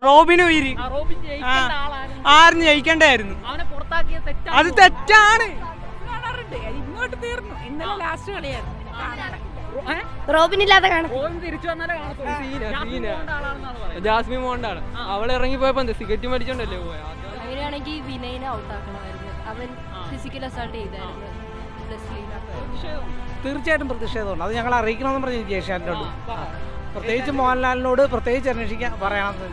റോബിന് ഉയിര് ആ, റോബിൻ ജയിക്കേണ്ട ആളായിരുന്നു ആറിന് ജയിക്കണ്ടായിരുന്നു അവനെ പുറത്താക്കിയ തെറ്റാണ് അത് തെറ്റാണ് കാണാറുണ്ട് അത് ഇങ്ങോട്ട് തീർന്നു ഇന്നലെ ലാസ്റ്റ് കളിയായിരുന്നു ഏ? റോബിനില്ലാതെ കാണും റോബിൻ തിരിച്ചു വന്നാലേ കാണത്തുള്ളൂ സീന, ജാസ്മിൻ സീന. പോകേണ്ട ആളാണെന്നാണ് പറയുന്നത് ജാസ്മിൻ മോണ്ടാണ് അവൾ ഇറങ്ങിപ്പോയപ്പോ എന്താ സിഗരറ്റ് മേടിച്ചോണ്ടല്ലേ പോയ അങ്ങനെയാണെങ്കിൽ വിനയനെ ഔട്ടാക്കണമായിരുന്നു അവൻ ഫിസിക്കൽ അസാൾട്ട് ചെയ്തായിരുന്നു ലെസ്ലീന തീർച്ചയായിട്ടും പ്രതിഷേധമുണ്ട് അത് ഞങ്ങൾ അറിയിക്കണമെന്ന് പറഞ്ഞു ജേഷ്യാനോട് പ്രത്യേകിച്ച് മോഹൻലാലിനോട് പ്രത്യേകിച്ച് അന്വേഷിക്കാൻ പറയണത്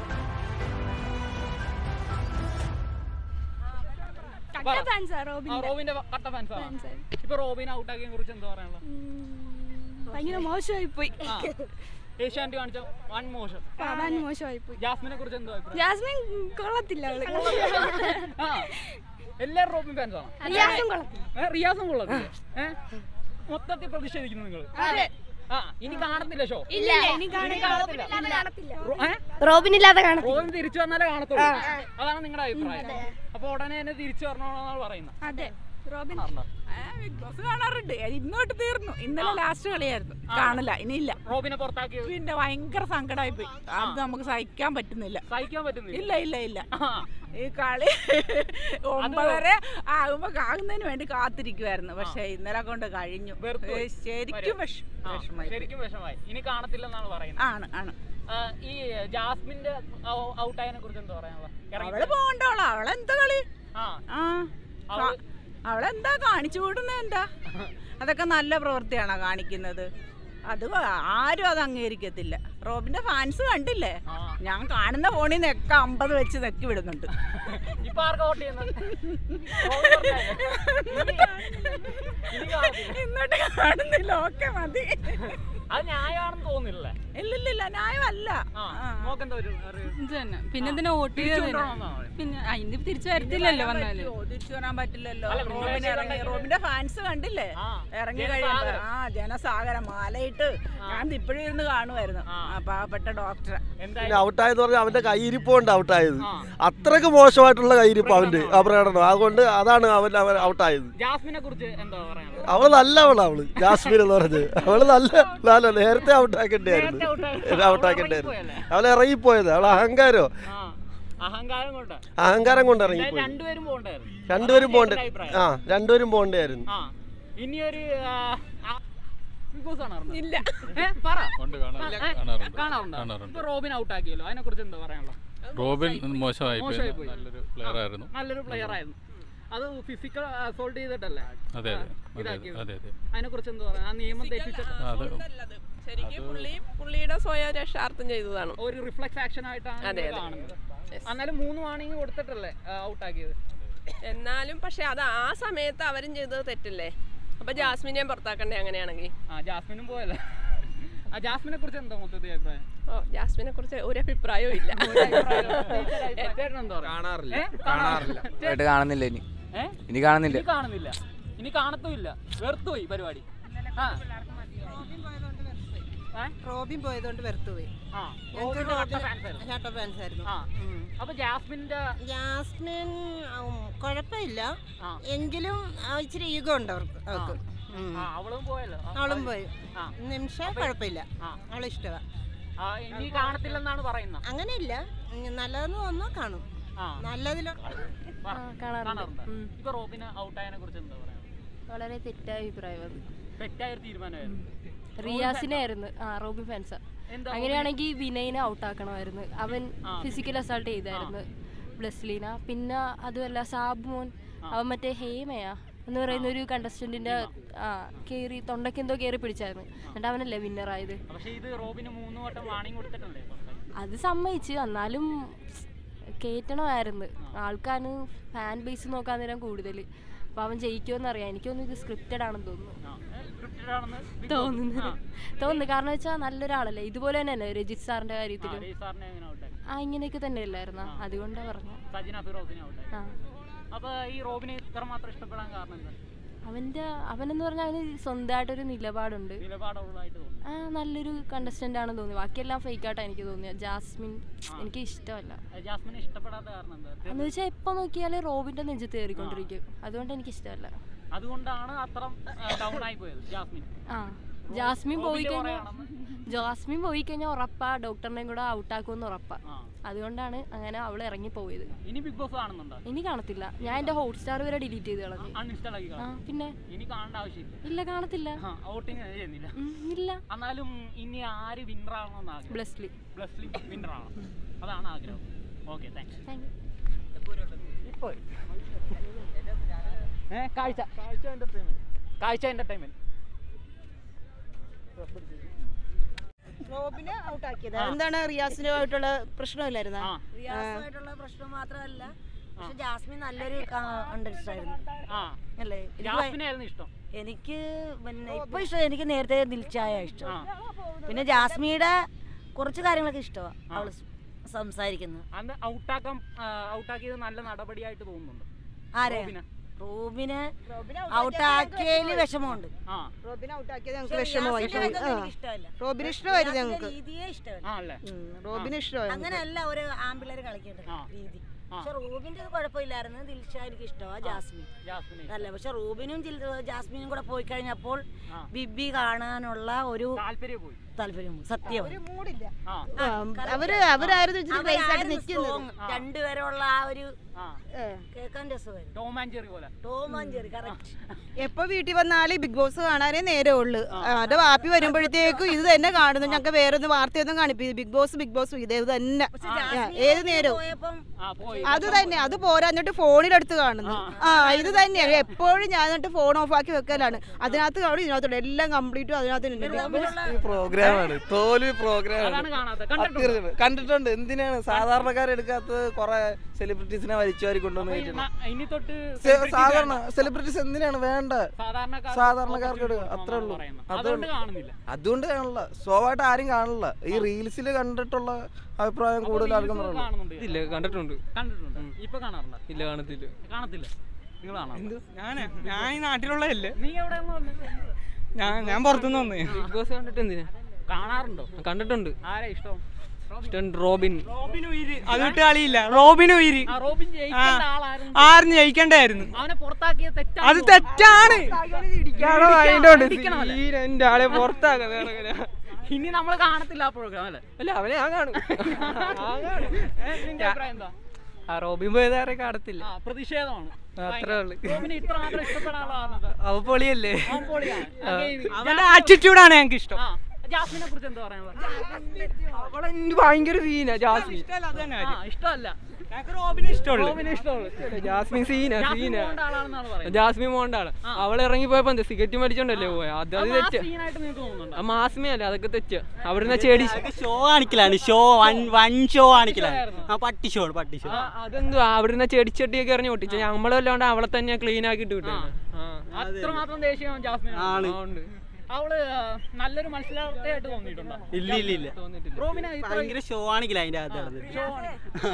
പറ. ആ, റോബിന്റെ കട്ട ഫാൻസാണ് ഇപ്പൊ റോബിനെ ഔട്ടാക്കിയെ കുറിച്ച് എന്താ പറയാനുള്ളത് ഭയങ്കര മോശമായി പോയി ആ. ഏഷ്യാനെറ്റ് കാണിച്ച വൺ മോശം അവൻ മോശമായി പോയി ജാസ്മിനെ കുറിച്ച് എന്തോ അഭിപ്രായം ജാസ്മിൻ കൊള്ളത്തില്ല അവള് ആ. എല്ലാരും റോബിൻ ഫാൻസ് ആണ് റിയാസും കൊള്ളത്തില്ല റിയാസും കൊള്ളത്തില്ല ഏ? മൊത്തത്തിൽ പ്രതിഷേധിക്കുന്നു നിങ്ങൾ ആ ഇനി കാണത്തില്ല ഷോ ഇല്ല ഇനി കാണത്തില്ല റോ- ഏ? റോബിനില്ലാതെ കാണും റോബിൻ തിരിച്ചു വന്നാലേ കാണത്തുള്ളൂ അതാണ് നിങ്ങളുടെ അഭിപ്രായം അപ്പൊ ഉടനെ തന്നെ തിരിച്ചു വരണമെന്നാണ് പറയുന്നത് അതെ റോബിൻ ബിഗ് ബോസ് കാണാറുണ്ട് അത് ഇങ്ങോട്ട് തീർന്നു ഇന്നലെ ലാസ്റ്റ് കളിയായിരുന്നു കാണില്ല ഇനിയില്ല റോബിനെ പുറത്താക്കിയത് പിന്നെ ഭയങ്കര സങ്കടമായി പോയി അത് നമുക്ക് സഹിക്കാൻ പറ്റുന്നില്ല സഹിക്കാൻ പറ്റുന്നില്ല ഇല്ല ഇല്ല ഇല്ല ആ. ഈ കളി ഒമ്പതര ആകുമ്പോ ആകുന്നതിന് വേണ്ടി കാത്തിരിക്കുവായിരുന്നു പക്ഷെ ഇന്നലെ കൊണ്ട് കഴിഞ്ഞു വെറുത്തു പോയി. ഏ, ശരിക്കും വിഷ- ആ, വിഷമായി പോയി. ശരിക്കും വിഷമായി ഇനി കാണത്തില്ലെന്നാണ് പറയുന്നത് ആണ് ആണ് ആ, ഈ ജാസ്മിന്റെ ഔട്ടായതിനെ കുറിച്ച് എന്താ പറയാനുള്ളത് ഇറങ്ങി- അവള് പോകണ്ടോളാ അവളെന്താ കളി ആ ആ അവള് അവളെന്താ കാണിച്ചു കൂടുന്നത് എന്താ അതൊക്കെ നല്ല പ്രവൃത്തിയാണോ കാണിക്കുന്നത് അത് ആരും അത് അംഗീകരിക്കത്തില്ല റോബിന്റെ ഫാൻസ് കണ്ടില്ലേ ആ. ഞാൻ കാണുന്ന ഫോണിൽ നിന്നൊക്കെ അമ്പത് വെച്ച് നെക്കി വിടുന്നുണ്ട് ഇപ്പൊ ആർക്കാ വോട്ട് ചെയ്യുന്നത് റോബിൻ പുറത്തായോ? ഇനി- ഇനി കാണത്തില്ല. ഇന്നോട്ട് കാണുന്നില്ല ഓക്കെ മതി അത് ന്യായമാണെന്ന് തോന്നുന്നില്ലേ ഇല്ലില്ലില്ല ന്യായമല്ല ആ നോക്കെന്താ ഒരു അറിവ്? പിന്നെ എന്തിനാ വോട്ട് തിരിച്ചു ചെയ്തത് കൊണ്ടുവരണമെന്നാണോ പറയുന്നത്? പിന്നെ അതിന് തിരിച്ചു വരത്തില്ലല്ലോ വന്നാല് പറ്റുമോ? തിരിച്ചു വരാൻ പറ്റില്ലല്ലോ അല്ല, റോബിൻ നിങ്ങൾ ഇറങ്ങി കണ്ടില്ലേ? റോബിന്റെ ഫാൻസ് കണ്ടില്ലേ ആ, ഇറങ്ങി ജനസാഗരം. കഴിയുമ്പോ ആ ജനസാഗരം മാലയിട്ട് ഞാൻ ഇപ്പോഴും ഇരുന്ന് കാണുമായിരുന്നു ആ. ആ പാവപ്പെട്ട ഡോക്ടറെ പിന്നെ എന്തായാലും ഔട്ടായെന്ന് പറഞ്ഞാൽ അവന്റെ കയ്യിരിപ്പുണ്ട് ഔട്ടായത് ആ. അത്രക്ക് മോശമായിട്ടുള്ള കയ്യിരിപ്പ് അവന്റെ ആ പ്രകടനം അതുകൊണ്ട് അതാണ് അവൻ അവൻ ഔട്ടായത് ജാസ്മിനെ കുറിച്ച് എന്താ പറയാനുള്ളത് അവള് നല്ലവളാ അവള് ജാസ്മിൻ എന്ന് പറഞ്ഞത് അവള് നല്ല നല്ല നേരത്തെ ഔട്ടാക്കേണ്ടായിരുന്നു നേരത്തെ ഔട്ടാ- ഔട്ടാക്കേണ്ടായിരുന്നു അവള് അവളെ ഇറങ്ങിപ്പോയത് അവളെ അഹങ്കാരോ ആ അഹങ്കാരം കൊണ്ട് അഹങ്കാരം കൊണ്ട് എന്തായാലും ഇറങ്ങിപ്പോയി രണ്ടുപേരും പോകണ്ടായിരുന്നു രണ്ടുപേരും അതാണ് പോണ്ടേ ചേട്ടൻ്റെ അഭിപ്രായം. ആ രണ്ടുപേരും പോണ്ടേയായിരുന്നു ആ ഇനിയൊരു ആ, ആ, ബിഗ് ബോസ് കാണാറുണ്ടോ? ഇല്ല ഏ, പറ ഉണ്ട് ആ, കാണാറുണ്ട് ഏ, കാണാറുണ്ട് കാണാറുണ്ടോ കാണാറുണ്ട്. ഇപ്പൊ റോബിൻ ഔട്ട് ആക്കിയല്ലോ അതിനെ കുറിച്ച് എന്താ പറയാനുള്ളത് റോബിൻ മോശമായി പോയി മോശമായി പോയി. നല്ലൊരു പ്ലെയർ ആയിരുന്നു നല്ലൊരു പ്ലെയർ ആയിരുന്നു അത് ഫിസിക്കൽ അസോൾട്ട് ചെയ്തിട്ടല്ലേ അതെ അതെ ആ, അതെ ഇതാക്കിയത്. അതെ അതെ അതിനെ കുറിച്ച് എന്താ പറയാ ആ നിയമം തെറ്റിച്ചിട്ട് അത് ശരിക്കും പുള്ളി പുള്ളിയുടെ സ്വയം രക്ഷാർത്ഥം ചെയ്തതാണ് ഒരു റിഫ്ലക്സ് ആക്ഷൻ ആയിട്ടാണ് അതെ, നിങ്ങൾ അതെ. കാണുന്നത് എന്നാലും മൂന്ന് വാണിംഗ് കൊടുത്തിട്ടല്ലേ ഔട്ട് ആക്കിയത് എന്നാലും പക്ഷെ അത് ആ സമയത്ത് അവരും ചെയ്തത് തെറ്റല്ലേ അപ്പൊ ജാസ്മിനെയും പുറത്താക്കണ്ടേ അങ്ങനെയാണെങ്കിൽ ആ ജാസ്മിനും പോയല്ലേ ആ ജാസ്മിനെ കുറിച്ച് എന്താ മൊത്തത്തിൽ അഭിപ്രായം ഓ ജാസ്മിനെ കുറിച്ച് ഒരു അഭിപ്രായവും ഇല്ല ഏ, ചേട്ടൻ എന്താ പറയാ കാണാറില്ല ഏ? കാണാറില്ല ആയിട്ട് കാണുന്നില്ല ഇനി ഏ? ഇനി കാണുന്നില്ല ഇനി കാണുന്നില്ല ഇനി കാണത്തുമില്ല വെറുത്തുപോയി പരിപാടി ആ ഏ? റോബിൻ പോയതുകൊണ്ട് വെറുത്തുപോയി ആ റോബിന്റെ കട്ട fans ആയിരുന്നു. ഷാട്ടോ ഫാൻസ് ആയിരുന്നു ആ അപ്പൊ ജാസ്മിന്റെ ജാസ്മിൻ ഉം, കുഴപ്പമില്ല ആ. എങ്കിലും ആ, ഇച്ചിരി ഈഗോ ഉണ്ട് അവർക്ക് അവർക്ക് ഉം. ആ അവളും പോയല്ലോ ആ, അവളും പോയി ആ. നിമിഷ കുഴപ്പമില്ല ആ. അവളെ ഇഷ്ടമാണ് ആ, ഇനി കാണത്തില്ലെന്നാണ് പറയുന്നത് അങ്ങനെയില്ല ഉം, നല്ലതെന്ന് തോന്നുന്നു കാണും ആ നല്ലതിലോ പറ. കാണാറുണ്ട് ഇപ്പൊ റോബിന് ഔട്ടായതിനെ കുറിച്ച് എന്താ പറയാ വളരെ തെറ്റായ അഭിപ്രായം അത് തെറ്റായ ഒരു തീരുമാനമായിരുന്നു റിയാസിനെ ആയിരുന്നു ആ റോബിൻ ഫാൻസ എന്താ അങ്ങനെയാണെങ്കിൽ വിനയനെ ഔട്ടാക്കണമായിരുന്നു അവൻ ആ. ഫിസിക്കൽ അസാൾട്ട് ചെയ്തായിരുന്നു ബ്ലസ്ലീന പിന്നെ അതുമല്ല സാബുമോൻ അവൻ മറ്റേ ഹേമയാ എന്ന് പറയുന്ന ഒരു കണ്ടസ്റ്റന്റിന്റെ ആ കേറി തൊണ്ടക്കെന്തോ കേറി പിടിച്ചായിരുന്നു എന്നിട്ട് അവനല്ലേ വിന്നറായത് പക്ഷെ ഇത് റോബിന് മൂന്ന് വട്ടം വാണിംഗ് കൊടുത്തിട്ടല്ലേ പുറത്താക്കി? അത് സമ്മതിച്ച് എന്നാലും കേറ്റണമായിരുന്നു ആൾക്കാണ് ഫാൻ ബേസ് നോക്കാൻ നേരം കൂടുതൽ അപ്പൊ അവൻ ജയിക്കുമെന്ന് അറിയാം എനിക്കൊന്നും ഇത് സ്ക്രിപ്റ്റഡ് ആണെന്ന് തോന്നുന്നു ആ, ഏ, scripted ആണെന്ന് Big Boss- തോന്നുന്നു ആ, തോന്നുന്നു കാരണം വെച്ചാൽ നല്ലൊരാളല്ലേ ഇതുപോലെ തന്നെയല്ലേ രജിത് സാറിന്റെ ആ, കാര്യത്തിലും രവി സാറിനെ എങ്ങനെ ഔട്ടാക്കി ആ ഇങ്ങനെയൊക്കെ തന്നെ അല്ലായിരുന്ന അതുകൊണ്ടാ പറഞ്ഞു സജിന ഫിറോസിനെ ഔട്ടാക്കി ആ അപ്പൊ ഈ റോബിനെ ഇത്രമാത്രം ഇഷ്ടപ്പെടാൻ കാരണം എന്താ അവന്റെ അവനെന്ന് പറഞ്ഞാൽ അവന് സ്വന്തമായിട്ടൊരു നിലപാടുണ്ട് നിലപാടുള്ളതായിട്ട് തോന്നുന്നു ആ നല്ലൊരു കണ്ടസ്റ്റന്റ് ആണെന്ന് തോന്നി ബാക്കിയെല്ലാം ഫേക്ക് ആയിട്ടാ എനിക്ക് തോന്നിയത് ജാസ്മിൻ എനിക്ക് ഇഷ്ടമല്ല ജാസ്മിനെ ഇഷ്ടപ്പെടാത്ത കാരണം എന്താ എന്ന് വെച്ചാൽ എപ്പോ നോക്കിയാലും റോബിന്റെ നെഞ്ചത്ത് കയറിക്കൊണ്ടിരിക്കും അതുകൊണ്ട് എനിക്ക് ഇഷ്ടമല്ല അതുകൊണ്ടാണ് അത്ര ഡൗൺ ആയി പോയത് ജാസ്മിൻ ആ ജാസ്മിൻ പോയി റോബിന്റെ കഴിഞ്ഞാൽ പുറകെയാണെന്ന്. ജാസ്മിൻ പോയി കഴിഞ്ഞാൽ ഉറപ്പാ ഡോക്ടറിനെയും കൂടെ ഔട്ടാക്കുമെന്ന് ഉറപ്പാ ആ. അതുകൊണ്ടാണ് അങ്ങനെ അവൾ ഇറങ്ങി പോയത് ഇനി ബിഗ് ബോസ് കാണുന്നുണ്ടോ ഇനി കാണത്തില്ല ഞാൻ എന്റെ ഹോട്ട്സ്റ്റാർ വരെ ഡിലീറ്റ് ചെയ്ത് കളഞ്ഞു അൺഇൻസ്റ്റാൾ ആക്കി ആ കാണും പിന്നെ ഇനി കാണേണ്ട ആവശ്യമില്ല ഇല്ല കാണത്തില്ല വോട്ടിങ് ചെയ്യുന്നില്ല ഉം, ഇല്ല എന്നാലും ഇനി ആര് വിന്നർ ആവണമെന്ന് ആഗ്രഹം ബ്ലസ്ലി ബ്ലസ്ലി വിന്നർ ആവണം അതാണ് ആഗ്രഹം ഓക്കെ താങ്ക്സ് താങ്ക് ഇപ്പോൾ ഏ കാഴ്ച കാഴ്ച എന്റർടൈൻമെന്റ് കാഴ്ച എന്റർടൈൻമെന്റ് റോബിനെ ഔട്ടാക്കിയത് ആ. എന്താണ് റിയാസിനുമായിട്ടുള്ള പ്രശ്നമില്ലായിരുന്ന ആ റിയാസുമായിട്ടുള്ള പ്രശ്നം മാത്രമല്ല പക്ഷെ ജാസ്മിൻ നല്ലൊരു കണ്ടസ്റ്റ് ആയിരുന്നു ആ അല്ലേ എനിക്ക് ഭയ- ജാസ്മിനായിരുന്നു ഇഷ്ടം എനിക്ക് പിന്നെ ഇപ്പൊ ഇഷ്ടം എനിക്ക് നേരത്തെ ദിൽച്ചായ ഇഷ്ടം ആ പിന്നെ ജാസ്മിയുടെ കുറച്ച് കാര്യങ്ങളൊക്കെ ഇഷ്ടമാണ് ആ. അവള് സ് സംസാരിക്കുന്നത് അന്ന് ഔട്ടാക്കാൻ ഔട്ടാക്കിയത് നല്ല നടപടിയായിട്ട് തോന്നുന്നുണ്ട് ആരെ റോബിനെ. റൂബിനെ ഔട്ടാക്കിയതിൽ വിഷമമുണ്ട് ആ റോബിനെ ഔട്ടാക്കിയത് പക്ഷെ ഞങ്ങൾക്ക് വിഷമമായി റിയാസിന്റെ പോയി. ഇതൊന്നും ആ. എനിക്ക് ഇഷ്ടമല്ല റോബിന് ഇഷ്ടമായിരുന്നു റിയാസിന്റെ ഞങ്ങൾക്ക് രീതിയെ ഇഷ്ടമല്ല ആ അല്ലേ ഉം, റോബിന് ഇഷ്ടമായി അങ്ങനെയല്ല ഒരു ആമ്പിള്ളേര് കളിക്കേണ്ടത് ആ. രീതി ആ. പക്ഷെ റൂബിന്റെ ഇത് കുഴപ്പമില്ലായിരുന്നു ദിൽഷ എനിക്ക് ഇഷ്ടമാ ജാസ്മിൻ ജാസ്മിനെ അല്ല പക്ഷെ റൂബിനും ജിൽ- ജാസ്മിനും കൂടെ പോയി കഴിഞ്ഞപ്പോൾ ആ. ബിബി കാണാനുള്ള ഒരു താല്പര്യം പോയി താല്പര്യം സത്യം ഒരു മൂടില്ല ആ ആ, അവര് അവരായിരുന്നു ഇച്ചിരി ക്രൈസ് ആയിട്ട് നിൽക്കുന്നത് ആ. രണ്ടുപേരുള്ള ആ ഒരു ആ കേൾക്കാൻ രസമായിരുന്നു ടോം ആൻഡ് ജെറി പോലെ ടോം ആൻഡ് ജെറി കറക്റ്റ് എപ്പോ വീട്ടിൽ വന്നാലും ബിഗ് ബോസ് കാണാനേ നേരെ ഉള്ളു അത് വാപ്പി വരുമ്പോഴത്തേക്കും ഇത് തന്നെ കാണുന്നു ഞങ്ങൾക്ക് വേറെ ഒന്നും വാർത്തയൊന്നും കാണിപ്പിക്കും ബിഗ് ബോസ് ബിഗ് ബോസ് ഇത് തന്നെ പക്ഷെ ആ, ജാസ്മിൻ ഏത് നേരവും പോയപ്പം ആ പോയി അത് തന്നെ അത് പോരാഞ്ഞിട്ട് ഫോണിലെടുത്ത് കാണുന്നു ആ ഇത് തന്നെയാണ് എപ്പോഴും ഞാൻ എന്നിട്ട് ഫോൺ ഓഫ് ആക്കി വെക്കലാണ് അതിനകത്ത് കാണും ഇതിനകത്തോടെ എല്ലാം കംപ്ലീറ്റും അതിനകത്ത് ഉണ്ട് ബിഗ് ബോസ് ഈ പ്രോഗ്രാമാണ് തോൽവി പ്രോഗ്രാമാണ് അതാണ് കാണാത്തത് കണ്ടിട്ടുണ്ടോ? കണ്ടിട്ടുണ്ട് എന്തിനാണ് സാധാരണക്കാരെടുക്കാത്തത് കുറെ സെലിബ്രിറ്റീസിനെ വലിച്ചുവാരി കൊണ്ടുവന്ന് അപ്പൊ ഈ കയറ്റുന്നത് ന- ഇനി തൊട്ട് സെ- celebrity സാധാരണ വേണ്ട. സെലിബ്രിറ്റീസ് എന്തിനാണ് വേണ്ട സാധാരണക്കാർക്ക് സാധാരണക്കാർക്ക് opportunity എടുക്കുക. അത്രേ ഉള്ളൂ. കൊടുക്കണമെന്നാണ് അതേ അതുകൊണ്ട് ഉള്ളൂ. കാണുന്നില്ല അതുകൊണ്ട് കാണില്ല സ്വാഭാവികമായിട്ട് ആരും കാണില്ല ഈ റീൽസിൽ കണ്ടിട്ടുള്ള അഭിപ്രായം കൂടുതൽ ആർക്കും reels പറയുള്ളൂ കാണുന്നുണ്ട് ഇല്ല കണ്ടിട്ടുണ്ട് കണ്ടിട്ടുണ്ട് ഇപ്പൊ കാണാറുണ്ടോ ഇല്ല കാണത്തില്ല കാണത്തില്ല നിങ്ങൾ കാണാം ഞാൻ ഞാൻ ഈ നാട്ടിലുള്ളതല്ലേ നീ എവിടെയാന്ന് പറഞ്ഞത്? ഞാൻ ഞാൻ പുറത്തുനിന്ന് വന്നേ ബിഗ് ബോസ് കണ്ടിട്ട് എന്തിനാ കാണാറുണ്ടോ കണ്ടിട്ടുണ്ട് ആരാ ഇഷ്ടം ഇഷ്ടം റോബിൻ റോബിന് ഉയിര് അത് വിട്ട് കളിയില്ല റോബിന് ഉയിര് ആ റോബിൻ ജയിക്കേണ്ട ആളായിരുന്നു ആരും ജയിക്കണ്ടായിരുന്നു അവനെ പുറത്താക്കിയത് തെറ്റാണ് അത് തെറ്റാണ് ഇടിക്കണം അല്ലേ? എന്റെ ആളെ പുറത്താക്കുന്നത് ഇനി നമ്മൾ കാണത്തില്ല ആ പ്രോഗ്രാം അല്ലേ അല്ല അവനെ ഞാൻ കാണും ഏ, നിന്റെ അഭിപ്രായം എന്താ ആ റോബിൻ പോയതാരെ കാണത്തില്ല ആ പ്രതിഷേധമാണ് അത്രേ ഉള്ളു റോബിനെ ഇത്ര മാത്രം ഇഷ്ടപ്പെടാനുള്ള അവ പൊളിയല്ലേ അവൻ പൊളിയാണ് ആ. Okay, അവന്റെ ആറ്റിറ്റ്യൂഡാണ് ഞങ്ങൾക്ക് ഇഷ്ടം ആ ജാസ്മിനെ കുറിച്ച് എന്താ പറയാനുള്ളത് അവളെ എനിക്ക് ഭയങ്കര സീനാ ജാസ്മിൻ ആ ഇഷ്ടമല്ല റോബിനെ ഇഷ്ടമുള്ളൂ റോബിനെ ഇഷ്ടമുള്ളൂ ജാസ്മിൻ സീനാ ജാസ്മിൻ സീനാ പോകേണ്ട ആളാണെന്നാണ് പറയുന്നത് ജാസ്മിൻ മോണ്ടാണ് അവൾ ഇറങ്ങി പോയപ്പോ എന്താ സിഗരറ്റ് മേടിച്ചോണ്ടല്ലേ പോയ അത് അത് അത് ആ തെറ്റ് സീനായിട്ട് നിങ്ങൾക്ക് തോന്നുന്നുണ്ടോ ആ മാസ്മയല്ലേ അതൊക്കെ തെറ്റ് അവിടുന്ന് ചേടി ഷോ കാണിക്കലാണ് ഷോ വൺ വൺ ഷോ കാണിക്കലാണ് ആ പട്ടി ഷോ പട്ടി ഷോ ആ, അതെന്തുവാ അവിടുന്ന് ചെടിച്ചട്ടിയൊക്കെ എറിഞ്ഞു പൊട്ടിച്ച നമ്മളല്ലാണ്ട് അവളെ തന്നെ ക്ലീൻ ആക്കിട്ട് വിട്ടു അത്രമാത്രം ദേഷ്യം ജാസ്മിൻ ആണ്. അവള് ആ, നല്ലൊരു മത്സരാർത്ഥിയായിട്ട് തോന്നിയിട്ടുണ്ടോ ഇല്ല ഇല്ല ഇല്ല റോബിനെ ഇത്ര ഭയങ്കര ഷോ കാണിക്കല അതിന്റെ അകത്ത് നടന്നിട്ട് ഷോ ആണ്.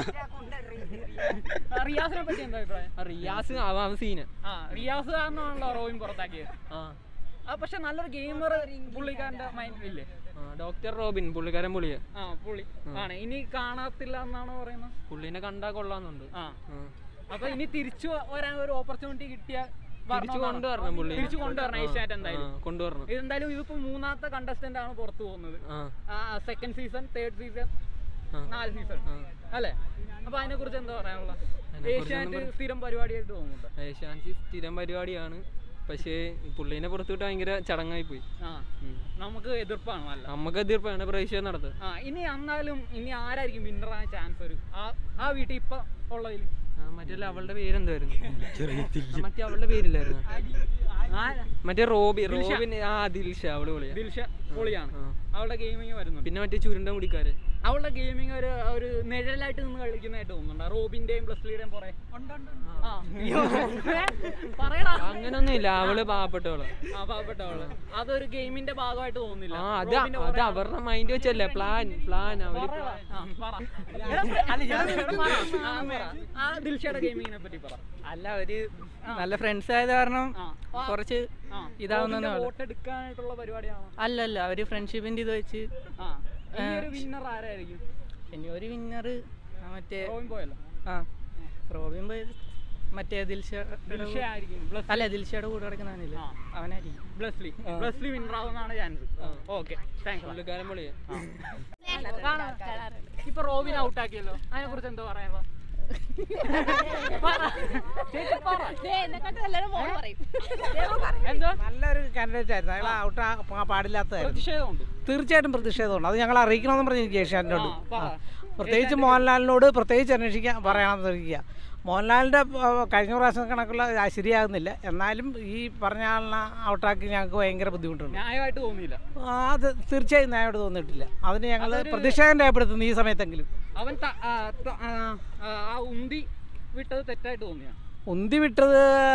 ആ, റിയാസിനെ പറ്റി എന്താ അഭിപ്രായം റിയാസ് അവൻ അവൻ സീന ആ റിയാസ് കാരണമാണല്ലോ റോബിൻ പുറത്താക്കിയത് ആ ആ പക്ഷെ നല്ലൊരു ഗെയിമർ പുള്ളിക്കാരന്റെ മൈൻഡിലില്ലേ ഡോക്ടർ റോബിൻ പുള്ളിക്കാരൻ പുള്ളിയ ആ പുള്ളി ആണ് ഇനി കാണത്തില്ല എന്നാണോ പറയുന്നത് പുള്ളിനെ കണ്ടാ കൊള്ളാന്നുണ്ട് ആ ആ. അപ്പൊ ഇനി തിരിച്ചു വരാൻ ഒരു ഓപ്പർച്യൂണിറ്റി കിട്ടിയ തിരിച്ചു കൊണ്ടുവരണം പുള്ളി തിരിച്ചു കൊണ്ടുവരണം ഏഷ്യാനെറ്റ് എന്തായാലും ആ, കൊണ്ടുവരണം ഇതെന്തായാലും ഇതിപ്പോ മൂന്നാമത്തെ കണ്ടസ്റ്റന്റ് ആണ് പുറത്തു പോകുന്നത് ആ സെക്കൻഡ് സീസൺ തേർഡ് സീസൺ ആ. നാല് സീസൺ അല്ലേ അപ്പൊ അതിനെ കുറിച്ച് എന്താ പറയാനുള്ള അതിനെക്കുറിച്ച് ഏഷ്യാനെറ്റ് ഒന്നും സ്ഥിരം പരിപാടിയായിട്ട് തോന്നുന്നുണ്ട് ഏഷ്യാൻസി സ്ഥിരം പരിപാടിയാണ് പക്ഷേ ഈ പുള്ളീനെ പുറത്തു വിട്ട് ഭയങ്കര ചടങ്ങായി പോയി ആ നമുക്ക് എതിർപ്പാണ് നല്ല നമുക്ക് എതിർപ്പാണ് പ്രതീക്ഷ നടത്തുക ആ ഇനി എന്നാലും ഇനി ആരായിരിക്കും വിന്നർ ആയ ചാൻസ് വരും ആ ആ വീട്ടിൽ ഇപ്പൊ ഉള്ളതിൽ മറ്റേ അവളുടെ പേരെന്തായിരുന്നു ആ, മറ്റേ അവളുടെ പേരില്ലായിരുന്നു മറ്റേ റോബി ദിൽഷ. റോബിൻ ആ ദിൽഷ അവള് പൊളിയാ ദിൽഷ പൊളിയാണ് ആ. അവളുടെ ഗെയിമിങ് വരുന്നുണ്ട് പിന്നെ മറ്റേ ചുരുണ്ട മുടിക്കാര് അവളുടെ ഗെയിമിങ് ഒരു ഒരു നിഴലായിട്ട് നിന്ന് കളിക്കുന്നതായിട്ട് തോന്നുന്നുണ്ട് റോബിന്റെയും ബ്ലസ്ലിയുടെയും പുറകെ ആ. പറയടാ അങ്ങനൊന്നും ഇല്ല അവള് പാവപ്പെട്ടവള് ആ പാവപ്പെട്ടവള് അതൊരു ഗെയിമിന്റെ ഭാഗമായിട്ട് തോന്നുന്നില്ല ആ അത് റോബിന്റെ അത് പുറകെ അവരുടെ മൈൻഡ് വെച്ചല്ലേ പ്ലാൻ പ്ലാൻ അവര് പറയടാ. ആ, പറ. അല്ല, ഞാൻ പറ. ആ, പറ. ആ ദിൽഷയുടെ ഗെയിമിങ്ങിനെ പറ്റി പറ അല്ല ഒരു നല്ല ഫ്രണ്ട്സ് ആയത് കാരണം ആ. കുറച്ച് ആ. ഇതാവുന്ന റോബിന്റെ വോട്ട് എടുക്കാനായിട്ടുള്ള പരിപാടിയാണോ അല്ലല്ല അവര് ഫ്രണ്ട്ഷിപ്പിന്റെ ഇത് വെച്ച് ആ ഇനി ഒരു വിന്നർ ആരായിരിക്കും ഇനി ഒരു വിന്നർ മറ്റേ റോബിൻ പോയല്ലോ ആ റോബിൻ പോയത് മറ്റേ ദിൽഷ ദിൽഷ ആയിരിക്കും ബ്ലസ് അല്ല ദിൽഷയുടെ കൂടെ കിടക്കുന്നവനില്ല ആ. അവനായിരിക്കും ബ്ലസ്ലി ബ്ലസ്ലി വിന്നർ ആവുന്നതാണ് ചാൻസ് ഓക്കെ താങ്ക്സ് പുള്ളിക്കാരൻ പൊളിയാ ഇപ്പൊ റോബിൻ ഔട്ട് ആക്കിയല്ലോ അതിനെ കുറിച്ച് എന്താ പറയാനുള്ളത് പറ. ചേച്ചി പറ. എന്തോ നല്ലൊരു കാൻഡിഡേറ്റ് ആയിരുന്നു അയാൾ ഔട്ട് പാടില്ലാത്തതായിരുന്നു പ്രതിഷേധമുണ്ട് തീർച്ചയായിട്ടും പ്രതിഷേധമുണ്ട് അത് ഞങ്ങൾ അറിയിക്കണമെന്ന് പറഞ്ഞു ജേഷ്യാനോട് ആ, പറ. പ്രത്യേകിച്ച് മോഹൻലാലിനോട് പ്രത്യേകിച്ച് അന്വേഷിക്കാൻ പറയണമെന്ന് ഇരിക്കുക മോഹൻലാലിൻ്റെ ആ, കഴിഞ്ഞ പ്രാവശ്യം കണക്കുള്ള ആ, ശരിയാകുന്നില്ല എന്നാലും ഈ പറഞ്ഞ ആളിനെ ഔട്ടാക്കി ഞങ്ങൾക്ക് ഭയങ്കര ബുദ്ധിമുട്ടുണ്ട് ന്യായമായിട്ട് തോന്നിയില്ല ആ, അത് തീർച്ചയായും ന്യായമായിട്ട് തോന്നിയിട്ടില്ല അതിന് ഞങ്ങൾ അതൊരു- പ്രതിഷേധം രേഖപ്പെടുത്തുന്നു ഈ സമയത്തെങ്കിലും അവൻ ത- ആ, ത- ആ, ആ, ആ ഉന്തി വിട്ടത് തെറ്റായിട്ട് തോന്നിയ ഉന്തി വിട്ടത്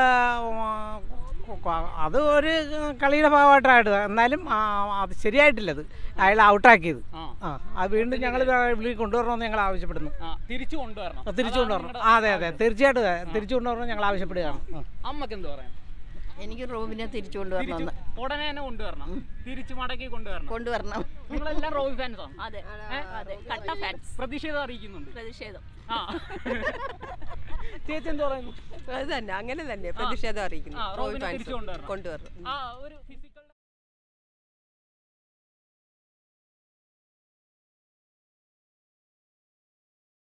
ആ, അത് ഒരു കളിയുടെ ഭാഗമായിട്ടായിട്ട് എന്നാലും ആ, അത് ശരിയായിട്ടില്ല അത് അയാൾ ഔട്ടാക്കിയത് ആ ആ അത് വീണ്ടും ഞങ്ങൾ വിളി കൊണ്ടുവരണമെന്ന് ഞങ്ങൾ ആവശ്യപ്പെടുന്നു ആ, തിരിച്ചു കൊണ്ടുവരണം അത് തിരിച്ചു അതാണ് കൊണ്ടുവരണം നിങ്ങളുടെ ആ, അതെ അതെ തീർച്ചയായിട്ടും അതെ. തിരിച്ചു കൊണ്ടുവരണം ഞങ്ങൾ ആവശ്യപ്പെടുകയാണ് ആ. അമ്മക്ക് എന്ത് പറയാം എനിക്ക് റോബിനെ തിരിച്ചു തിരിച്ചു കൊണ്ടുവരണമെന്ന് ഉടനെ തന്നെ കൊണ്ടുവരണം തിരിച്ചു മടക്കി കൊണ്ടുവരണം കൊണ്ടുവരണം നിങ്ങളെല്ലാം റോബി ഫാൻസ് ആണ് അതെ അതെ കട്ട ഫാൻസ് പ്രതിഷേധം അറിയിക്കുന്നുണ്ട് പ്രതിഷേധം ആ ചേച്ചി എന്ത് പറയുന്നു അത് തന്നെ അങ്ങനെ തന്നെ പ്രതിഷേധം അറിയിക്കുന്നു ആ, റോബിൻ റോബിനെ ഫാൻസ് തിരിച്ചു കൊണ്ടുവരണം കൊണ്ടുവരണം ആ ഒരു ഫിസിക്കൽ